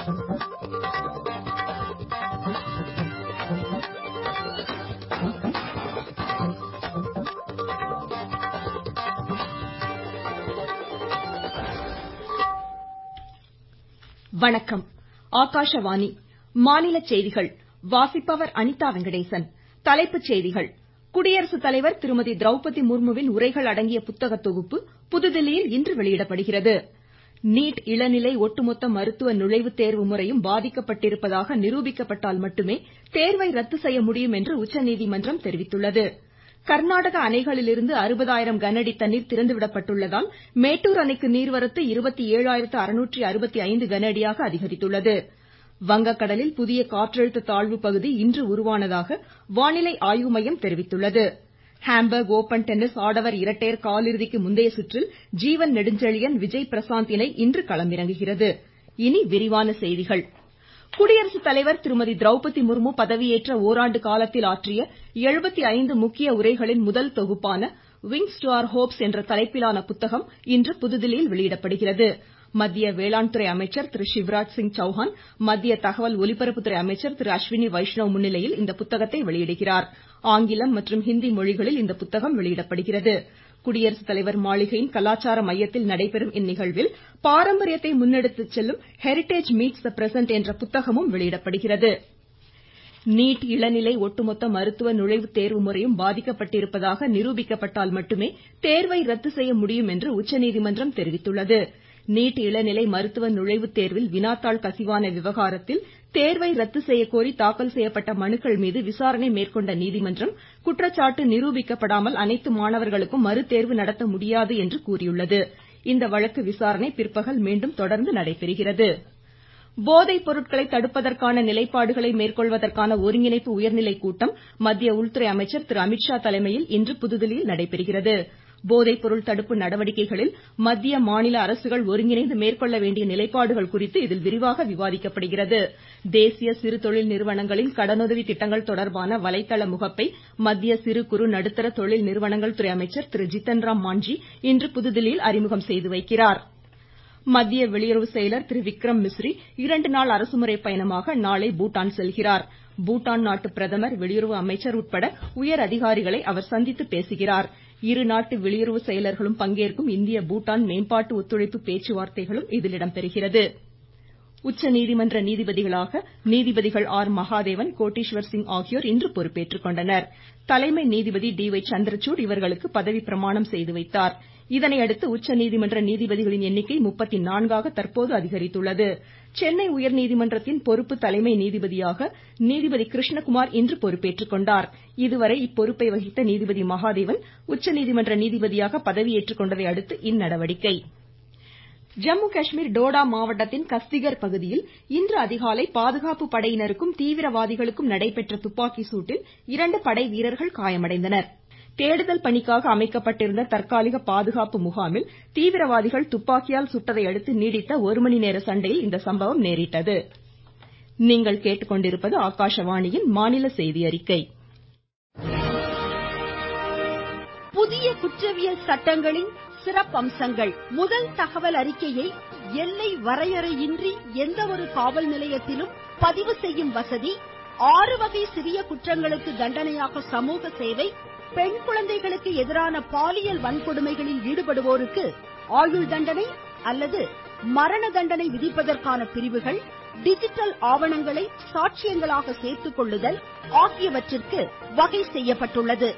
வணக்கம் ஆகாஷவாணி மாநில செய்திகள் வாசிப்பவர் அனிதா வெங்கடேசன் தலைப்புச் செய்திகள் குடியரசுத் தலைவர் திருமதி திரௌபதி முர்முவின் உரைகள் அடங்கிய புத்தக தொகுப்பு புதுதில்லியில் இன்று வெளியிடப்படுகிறது நீட் இளநிலை ஒட்டுமொத்த மருத்துவ நுழைவுத் தேர்வு முறையும் பாதிக்கப்பட்டிருப்பதாக நிரூபிக்கப்பட்டால் மட்டுமே தேர்வை ரத்து செய்ய முடியும் என்று உச்சநீதிமன்றம் தெரிவித்துள்ளது கர்நாடக அணைகளிலிருந்து அறுபதாயிரம் கனஅடி தண்ணீர் திறந்துவிடப்பட்டுள்ளதால் மேட்டூர் அணைக்கு நீர்வரத்து கனஅடியாக அதிகரித்துள்ளது வங்கக்கடலில் புதிய காற்றழுத்த தாழ்வு பகுதி இன்று உருவானதாக வானிலை ஆய்வு மையம் தெரிவித்துள்ளது ஹாம்பர்க் ஓபன் டென்னிஸ் ஆடவர் இரட்டையர் காலிறுதிக்கு முந்தைய சுற்றில் ஜீவன் நெடுஞ்செழியன் விஜய் பிரசாந்த் இணை இன்று களமிறங்குகிறது இனி விரிவான செய்திகள் குடியரசுத் தலைவர் திருமதி திரௌபதி முர்மு பதவியேற்ற ஓராண்டு காலத்தில் ஆற்றிய முக்கிய உரைகளின் முதல் தொகுப்பான விங்ஸ் டு ஆர் ஹோப்ஸ் என்ற தலைப்பிலான புத்தகம் இன்று புதுதில்லியில் வெளியிடப்படுகிறது மத்திய வேளாண் துறை அமைச்சர் திரு சிவராஜ் சிங் சௌஹான் மத்திய தகவல் ஒலிபரப்புத்துறை அமைச்சர் திரு அஸ்வினி வைஷ்ணவ் முன்னிலையில் இந்த புத்தகத்தை வெளியிடுகிறார் ஆங்கிலம் மற்றும் ஹிந்தி மொழிகளில் இந்த புத்தகம் வெளியிடப்படுகிறது குடியரசுத் தலைவர் மாளிகையின் கலாச்சார மையத்தில் நடைபெறும் இந்நிகழ்வில் பாரம்பரியத்தை முன்னெடுத்துச் செல்லும் ஹெரிடேஜ் மீட்ஸ் த பிரசன்ட் என்ற புத்தகமும் வெளியிடப்படுகிறது நீட் இளநிலை ஒட்டுமொத்த மருத்துவ நுழைவுத் தேர்வு முறையும் பாதிக்கப்பட்டிருப்பதாக நிரூபிக்கப்பட்டால் மட்டுமே தேர்வை ரத்து செய்ய முடியும் என்று உச்சநீதிமன்றம் தெரிவித்துள்ளது நீட் இளநிலை மருத்துவ நுழைவுத் தேர்வில் வினாத்தாள் கசிவான விவகாரத்தில் தேர்வை ரத்து செய்யக்கோரி தாக்கல் செய்யப்பட்ட மனுக்கள் மீது விசாரணை மேற்கொண்ட நீதிமன்றம் குற்றச்சாட்டு நிரூபிக்கப்படாமல் அனைத்து மாணவர்களுக்கும் மறுதேர்வு நடத்த முடியாது என்று கூறியுள்ளது இந்த வழக்கு விசாரணை பிற்பகல் மீண்டும் தொடர்ந்து நடைபெறுகிறது போதைப் பொருட்களை தடுப்பதற்கான நிலைப்பாடுகளை மேற்கொள்வதற்கான ஒருங்கிணைப்பு உயர்நிலைக் கூட்டம் மத்திய உள்துறை அமைச்சர் திரு அமித்ஷா தலைமையில் இன்று புதுதில்லியில் நடைபெறுகிறது போதைப் பொருள் தடுப்பு நடவடிக்கைகளில் மத்திய மாநில அரசுகள் ஒருங்கிணைந்து மேற்கொள்ள வேண்டிய நிலைப்பாடுகள் குறித்து இதில் விரிவாக விவாதிக்கப்படுகிறது தேசிய சிறு தொழில் நிறுவனங்களின் கடனுதவி திட்டங்கள் தொடர்பான வலைதள முகப்பை மத்திய சிறு குறு நடுத்தர தொழில் நிறுவனங்கள் துறை அமைச்சர் திரு ஜித்தன் ராம் மாஞ்சி இன்று புதுதில்லியில் அறிமுகம் செய்து வைக்கிறார் மத்திய வெளியுறவு செயலர் திரு விக்ரம் மிஸ்ரி இரண்டு நாள் அரசுமுறை பயணமாக நாளை பூட்டான் செல்கிறார் பூட்டான் நாட்டு பிரதமர் வெளியுறவு அமைச்சர் உட்பட உயர் அதிகாரிகளை அவர் சந்தித்து பேசுகிறார் இருநாட்டு வெளியுறவு செயலர்களும் பங்கேற்கும் இந்திய பூட்டான் மேம்பாட்டு ஒத்துழைப்பு பேச்சுவார்த்தைகளும் இதில் இடம்பெறுகிறது உச்சநீதிமன்ற நீதிபதிகளாக நீதிபதிகள் ஆர் மகாதேவன் கோட்டீஸ்வர் சிங் ஆகியோர் இன்று பொறுப்பேற்றுக் கொண்டனர் தலைமை நீதிபதி டி ஒய் சந்திரசூட் இவர்களுக்கு பதவி பிரமாணம் செய்து வைத்தார் இதனையடுத்து உச்சநீதிமன்ற நீதிபதிகளின் எண்ணிக்கை முப்பத்தி நான்காக தற்போது அதிகரித்துள்ளது சென்னை உயர்நீதிமன்றத்தின் பொறுப்பு தலைமை நீதிபதியாக நீதிபதி கிருஷ்ணகுமார் இன்று பொறுப்பேற்றுக் கொண்டார் இதுவரை இப்பொறுப்பை வகித்த நீதிபதி மகாதேவன் உச்சநீதிமன்ற நீதிபதியாக பதவியேற்றுக் கொண்டதை அடுத்து இந்நடவடிக்கை ஜம்மு காஷ்மீர் டோடா மாவட்டத்தின் கஸ்திகர் பகுதியில் இன்று அதிகாலை பாதுகாப்பு படையினருக்கும் தீவிரவாதிகளுக்கும் நடைபெற்ற துப்பாக்கி சூட்டில் இரண்டு படை வீரர்கள் காயமடைந்தனர் தேடுதல் பணிக்காக அமைக்கப்பட்டிருந்த தற்காலிக பாதுகாப்பு முகாமில் தீவிரவாதிகள் துப்பாக்கியால் சுட்டதை அடுத்து நீடித்த ஒரு மணி நேர சண்டையில் இந்த சம்பவம் நேரிட்டது புதிய குற்றவியல் சட்டங்களின் சிறப்பம்சங்கள் முதல் தகவல் அறிக்கையை எல்லை வரையறையின்றி எந்த ஒரு காவல் நிலையத்திலும் பதிவு செய்யும் வசதி ஆறு வகை சிறிய குற்றங்களுக்கு தண்டனையாக சமூக சேவை பெண் குழந்தைகளுக்கு எதிரான பாலியல் வன்கொடுமைகளில் ஈடுபடுவோருக்கு ஆயுள் தண்டனை அல்லது மரண தண்டனை விதிப்பதற்கான பிரிவுகள் டிஜிட்டல் ஆவணங்களை சாட்சியங்களாக சேர்த்துக் கொள்ளுதல் ஆகியவற்றிற்கு வகை செய்யப்பட்டுள்ளது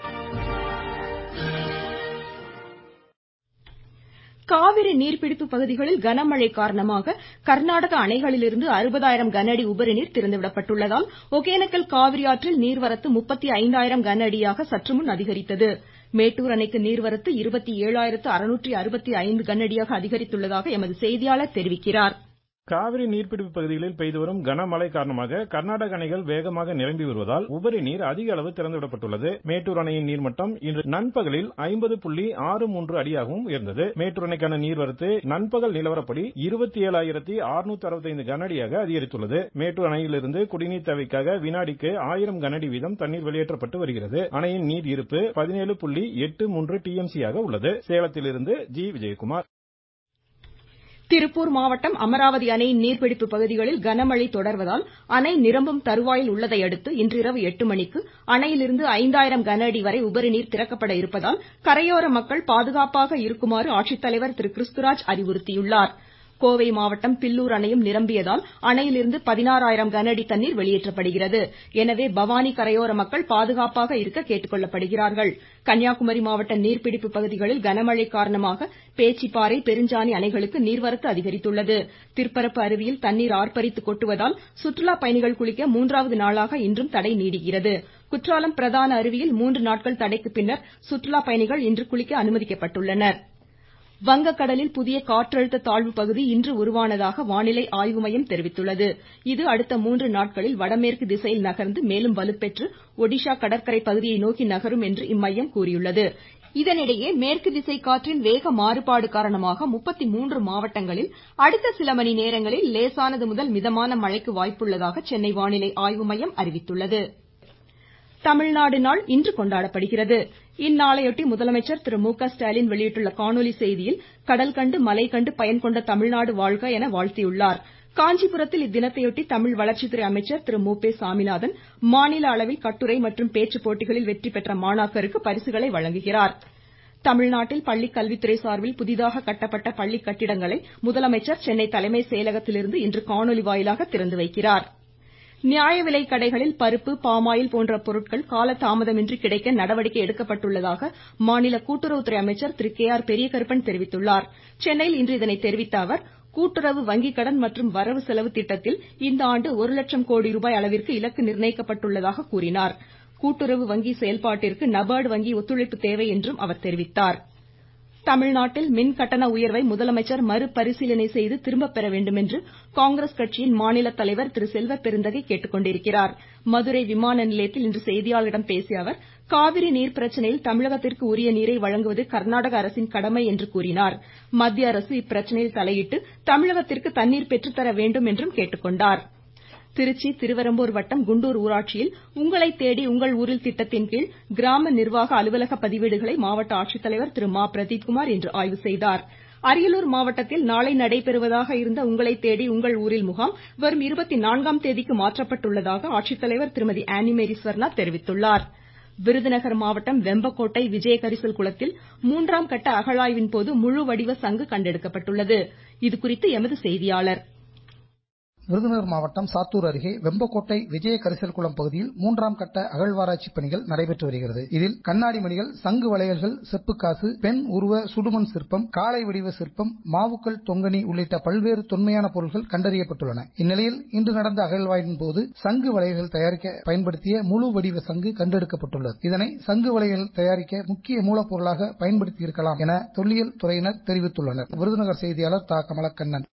காவிரி நீர்பிடிப்பு பகுதிகளில் கனமழை காரணமாக கர்நாடக அணைகளிலிருந்து அறுபதாயிரம் கன அடி உபரிநீர் திறந்துவிடப்பட்டுள்ளதால் ஒகேனக்கல் காவிரி ஆற்றில் நீர்வரத்து முப்பத்தி ஐந்தாயிரம் கன அடியாக சற்றுமுன் அதிகரித்தது மேட்டூர் அணைக்கு நீர்வரத்து இருபத்தி ஏழாயிரத்து அறுநூற்றி அறுபத்தி ஐந்து கன அடியாக அதிகரித்துள்ளதாக எமது செய்தியாளர் தெரிவிக்கிறார் காவிரி நீர்பிடிப்பு பகுதிகளில் பெய்து வரும் கனமழை காரணமாக கர்நாடக அணைகள் வேகமாக நிரம்பி வருவதால் உபரி நீர் அதிக அளவு திறந்துவிடப்பட்டுள்ளது மேட்டூர் அணையின் நீர்மட்டம் இன்று நண்பகலில் ஐம்பது புள்ளி ஆறு மூன்று அடியாகவும் உயர்ந்தது மேட்டூர் அணைக்கான நீர்வரத்து நண்பகல் நிலவரப்படி இருபத்தி ஏழாயிரத்தி அறுநூத்தி அறுபத்தைந்து கனஅடியாக அதிகரித்துள்ளது மேட்டூர் அணையிலிருந்து குடிநீர் தேவைக்காக வினாடிக்கு ஆயிரம் கனஅடி வீதம் தண்ணீர் வெளியேற்றப்பட்டு வருகிறது அணையின் நீர் இருப்பு பதினேழு புள்ளி எட்டு மூன்று டிஎம்சியாக உள்ளது சேலத்திலிருந்து ஜி விஜயகுமார் திருப்பூர் மாவட்டம் அமராவதி அணையின் நீர்பிடிப்பு பகுதிகளில் கனமழை தொடர்வதால் அணை நிரம்பும் தருவாயில் உள்ளதை அடுத்து இன்றிரவு எட்டு மணிக்கு அணையிலிருந்து ஐந்தாயிரம் கன அடி வரை உபரிநீர் திறக்கப்பட இருப்பதால் கரையோர மக்கள் பாதுகாப்பாக இருக்குமாறு ஆட்சித்தலைவர் திரு கிறிஸ்துராஜ் அறிவுறுத்தியுள்ளார் கோவை மாவட்டம் பில்லூர் அணையும் நிரம்பியதால் அணையிலிருந்து பதினாறாயிரம் கன அடி தண்ணீர் வெளியேற்றப்படுகிறது எனவே பவானி கரையோர மக்கள் பாதுகாப்பாக இருக்க கேட்டுக்கொள்ளப்படுகிறார்கள் கன்னியாகுமரி மாவட்ட நீர்பிடிப்பு பகுதிகளில் கனமழை காரணமாக பேச்சிப்பாறை பெருஞ்சாணி அணைகளுக்கு நீர்வரத்து அதிகரித்துள்ளது திற்பரப்பு அருவியில் தண்ணீர் ஆர்ப்பரித்து கொட்டுவதால் சுற்றுலா பயணிகள் குளிக்க மூன்றாவது நாளாக இன்றும் தடை நீடிக்கிறது குற்றாலம் பிரதான அருவியில் மூன்று நாட்கள் தடைக்கு பின்னர் சுற்றுலா பயணிகள் இன்று குளிக்க அனுமதிக்கப்பட்டுள்ளனர் வங்கக்கடலில் புதிய காற்றழுத்த தாழ்வு பகுதி இன்று உருவானதாக வானிலை ஆய்வு மையம் தெரிவித்துள்ளது இது அடுத்த மூன்று நாட்களில் வடமேற்கு திசையில் நகர்ந்து மேலும் வலுப்பெற்று ஒடிஷா கடற்கரை பகுதியை நோக்கி நகரும் என்று இம்மையம் கூறியுள்ளது இதனிடையே மேற்கு திசை காற்றின் வேக மாறுபாடு காரணமாக முப்பத்தி மூன்று மாவட்டங்களில் அடுத்த சில மணி நேரங்களில் லேசானது முதல் மிதமான மழைக்கு வாய்ப்புள்ளதாக சென்னை வானிலை ஆய்வு மையம் அறிவித்துள்ளது தமிழ்நாடு நாள் இன்று கொண்டாடப்படுகிறது இந்நாளையொட்டி முதலமைச்சர் திரு மு க ஸ்டாலின் வெளியிட்டுள்ள காணொலி செய்தியில் கடல் கண்டு மலை கண்டு பயன் கொண்ட தமிழ்நாடு வாழ்க என வாழ்த்தியுள்ளார் காஞ்சிபுரத்தில் இத்தினத்தையொட்டி தமிழ் வளர்ச்சித்துறை அமைச்சர் திரு மு பே சாமிநாதன் மாநில அளவில் கட்டுரை மற்றும் பேச்சு போட்டிகளில் வெற்றி பெற்ற மாணாக்கருக்கு பரிசுகளை வழங்குகிறார் தமிழ்நாட்டில் பள்ளிக் கல்வித்துறை சார்பில் புதிதாக கட்டப்பட்ட பள்ளி கட்டிடங்களை முதலமைச்சர் சென்னை தலைமைச் செயலகத்திலிருந்து இன்று காணொலி வாயிலாக திறந்து வைக்கிறார் நியாய விலைக் கடைகளில் பருப்பு பாமாயில் போன்ற பொருட்கள் காலதாமதமின்றி கிடைக்க நடவடிக்கை எடுக்கப்பட்டுள்ளதாக மாநில கூட்டுறவுத்துறை அமைச்சர் திரு கே ஆர் பெரியகருப்பன் தெரிவித்துள்ளார் சென்னையில் இன்று இதனை தெரிவித்த அவர் கூட்டுறவு வங்கிக் கடன் மற்றும் வரவு செலவு திட்டத்தில் இந்த ஆண்டு ஒரு லட்சம் கோடி ரூபாய் அளவிற்கு இலக்கு நிர்ணயிக்கப்பட்டுள்ளதாக கூறினார் கூட்டுறவு வங்கி செயல்பாட்டிற்கு நபார்டு வங்கி ஒத்துழைப்பு தேவை என்றும் அவர் தெரிவித்தார் தமிழ்நாட்டில் மின் கட்டண உயர்வை முதலமைச்சர் மறுபரிசீலனை செய்து திரும்பப் பெற வேண்டும் என்று காங்கிரஸ் கட்சியின் மாநில தலைவர் திரு செல்வ பெருந்தகை கேட்டுக்கொண்டிருக்கிறார் மதுரை விமான நிலையத்தில் இன்று செய்தியாளர்களிடம் பேசிய அவர் காவிரி நீர் பிரச்சனையில் தமிழகத்திற்கு உரிய நீரை வழங்குவது கர்நாடக அரசின் கடமை என்று கூறினார் மத்திய அரசு இப்பிரச்சனையில் தலையிட்டு தமிழகத்திற்கு தண்ணீர் பெற்றுத்தர வேண்டும் என்றும் கேட்டுக்கொண்டார் திருச்சி திருவெரும்பூர் வட்டம் குண்டூர் ஊராட்சியில் உங்களை தேடி உங்கள் ஊரில் திட்டத்தின் கீழ் கிராம நிர்வாக அலுவலக பதிவேடுகளை மாவட்ட ஆட்சித்தலைவர் திரு மா பிரதீப்குமார் இன்று ஆய்வு செய்தார் அரியலூர் மாவட்டத்தில் நாளை நடைபெறுவதாக இருந்த உங்களை தேடி உங்கள் ஊரில் முகாம் வரும் இருபத்தி நான்காம் தேதிக்கு மாற்றப்பட்டுள்ளதாக ஆட்சித்தலைவர் திருமதி ஆனிமேரி ஸ்வர்ணா தெரிவித்துள்ளார் விருதுநகர் மாவட்டம் வெம்பக்கோட்டை விஜயகரிசல் குளத்தில் மூன்றாம் கட்ட அகழாய்வின் போது முழு வடிவ சங்கு கண்டெடுக்கப்பட்டுள்ளது இதுகுறித்து எமது செய்தியாளர் விருதுநகர் மாவட்டம் சாத்தூர் அருகே வெம்பக்கோட்டை விஜய கரிசல் குளம் பகுதியில் மூன்றாம் கட்ட அகழ்வாராய்ச்சி பணிகள் நடைபெற்று வருகிறது இதில் கண்ணாடி மணிகள் சங்கு வளையல்கள் செப்புக்காசு பெண் உருவ சுடுமண் சிற்பம் காளை வடிவ சிற்பம் மாவுக்கல் தொங்கனி உள்ளிட்ட பல்வேறு தொன்மையான பொருட்கள் கண்டறியப்பட்டுள்ளன இந்நிலையில் இன்று நடந்த அகழ்வாய்வின் போது சங்கு வளையல்கள் தயாரிக்க பயன்படுத்திய முழு வடிவ சங்கு கண்டெடுக்கப்பட்டுள்ளது இதனை சங்கு வளையல் தயாரிக்க முக்கிய மூலப்பொருளாக பயன்படுத்தியிருக்கலாம் என தொல்லியல் துறையினர் தெரிவித்துள்ளனர் விருதுநகர் செய்தியாளர் தா கமலக்கண்ணன்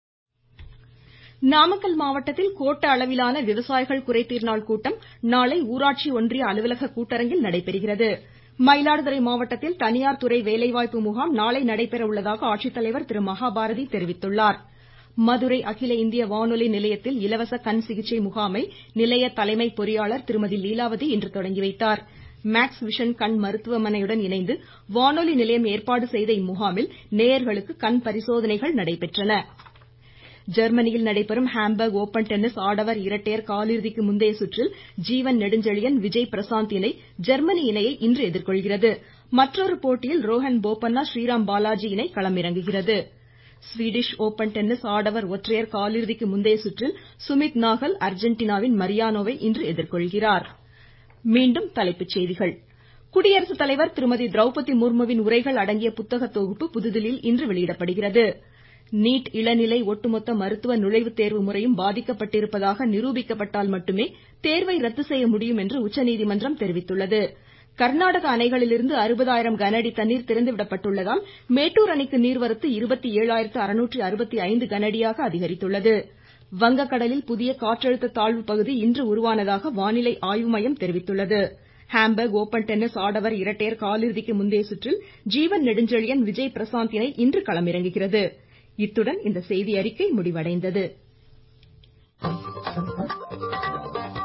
நாமக்கல் மாவட்டத்தில் கோட்ட அளவிலான விவசாயிகள் குறைதீர் நாள் கூட்டம் நாளை ஊராட்சி ஒன்றிய அலுவலக கூட்டரங்கில் நடைபெறுகிறது மயிலாடுதுறை மாவட்டத்தில் தனியார் துறை வேலைவாய்ப்பு முகாம் நாளை நடைபெற உள்ளதாக ஆட்சித்தலைவர் திரு மகாபாரதி தெரிவித்துள்ளார் மதுரை அகில இந்திய வானொலி நிலையத்தில் இலவச கண் சிகிச்சை முகாமை நிலைய தலைமை பொறியாளர் திருமதி லீலாவதி இன்று தொடங்கி வைத்தார் மேக்ஸ் விஷன் கண் மருத்துவமனையுடன் இணைந்து வானொலி நிலையம் ஏற்பாடு செய்த இம்முகாமில் நேயர்களுக்கு கண் பரிசோதனைகள் நடைபெற்றன ஜெர்மனியில் நடைபெறும் ஹாம்பர்க் ஓபன் டென்னிஸ் ஆடவர் இரட்டையர் காலிறுதிக்கு முந்தைய சுற்றில் ஜீவன் நெடுஞ்செழியன் விஜய் பிரசாந்த் இணை ஜெர்மனி இணையை இன்று எதிர்கொள்கிறது மற்றொரு போட்டியில் ரோஹன் போபண்ணா ஸ்ரீராம் பாலாஜி இணை களமிறங்குகிறது ஸ்வீடிஷ் ஓபன் டென்னிஸ் ஆடவர் ஒற்றையர் காலிறுதிக்கு முந்தைய சுற்றில் சுமித் நாகல் அர்ஜென்டினாவின் மரியானோவை இன்று எதிர்கொள்கிறார் மீண்டும் தலைப்புச் செய்திகள் குடியரசுத் தலைவர் திருமதி திரௌபதி முர்முவின் உரைகள் அடங்கிய புத்தக தொகுப்பு புதுதில்லியில் இன்று வெளியிடப்படுகிறது நீட் இளநிலை ஒட்டுமொத்த மருத்துவ நுழைவுத் தேர்வு முறையும் பாதிக்கப்பட்டிருப்பதாக நிரூபிக்கப்பட்டால் மட்டுமே தேர்வை ரத்து செய்ய முடியும் என்று உச்சநீதிமன்றம் தெரிவித்துள்ளது கர்நாடக அணைகளிலிருந்து அறுபதாயிரம் கன அடி தண்ணீர் திறந்துவிடப்பட்டுள்ளதால் மேட்டூர் அணைக்கு நீர்வரத்து இருபத்தி ஏழாயிரத்து அறுநூற்று அறுபத்தி ஐந்து கன அடியாக அதிகரித்துள்ளது வங்கக்கடலில் புதிய காற்றழுத்த தாழ்வு பகுதி இன்று உருவானதாக வானிலை ஆய்வு மையம் தெரிவித்துள்ளது ஹாம்பர்க் ஓபன் டென்னிஸ் ஆடவர் இரட்டையர் காலிறுதிக்கு முந்தைய சுற்றில் ஜீவன் நெடுஞ்செழியன் விஜய் பிரசாந்த் இணை இன்று களமிறங்குகிறது இத்துடன் இந்த செய்தியறிக்கை முடிவடைந்தது